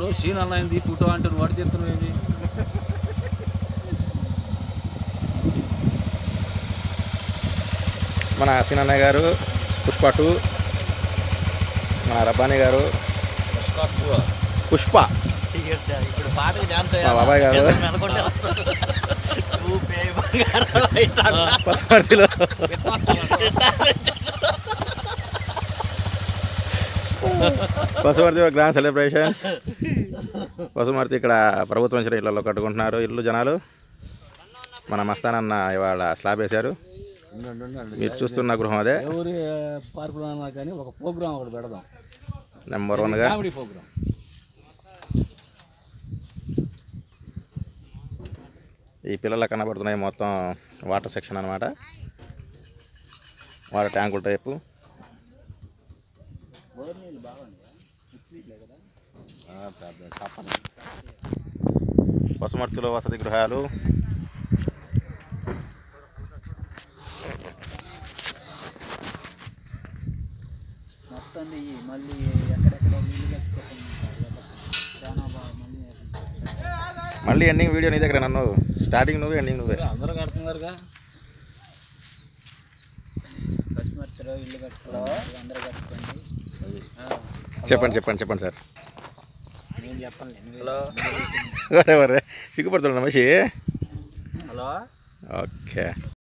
ఇప్పుడు సీన్ అన్నది ఫోటో అంటే నువ్వు వాడు చెప్తున్నావు ఏంది మన సీనన్నయ్య గారు పుష్ప టూ మన రబ్బానీ గారు పుష్ప ఇప్పుడు పాటకి డాన్స్ మా బాబాయ్ గారు చూపే బంగారం ఇట్లా పసుపర్తిలో పశుమర్తి గ్రాండ్ సెలబ్రేషన్స్ పశుమర్తి ఇక్కడ ప్రభుత్వం ఇచ్చిన ఇళ్లలో కట్టుకుంటున్నారు ఇల్లు జనాలు మన మస్తానన్న ఇవాళ స్లాబ్ వేశారు మీరు చూస్తున్న గృహం అదే ఎవరి పార్కులో అన్నా కానీ ఒక ప్రోగ్రామ్ ఒకటి పెడదాం నెంబర్ వన్గా కామెడీ ప్రోగ్రామ్ ఈ పిల్లలకు కనబడుతున్నాయి మొత్తం వాటర్ సెక్షన్ అనమాట వాటర్ ట్యాంకుల టైపు పసుమర్తిలో వసతి గృహాలు మొత్తం ఈ మళ్ళీ ఎక్కడెక్కడ నీళ్ళు కట్టుకోకుండా చాలా బాగా మళ్ళీ మళ్ళీ ఎండింగ్ వీడియో నీ దగ్గర నన్ను స్టార్టింగ్ నువ్వే ఎండింగ్ నువ్వే అందరూ కడుతున్నారుగా పసుమర్తిలో ఇల్లు కట్టుకోవాలి అందరూ కట్టుకోండి చెప్పండి చెప్పండి చెప్పండి సార్ నేను చెప్పండి హలో వరే వరే సిగ్గుపడుతున్నా మనిషి హలో ఓకే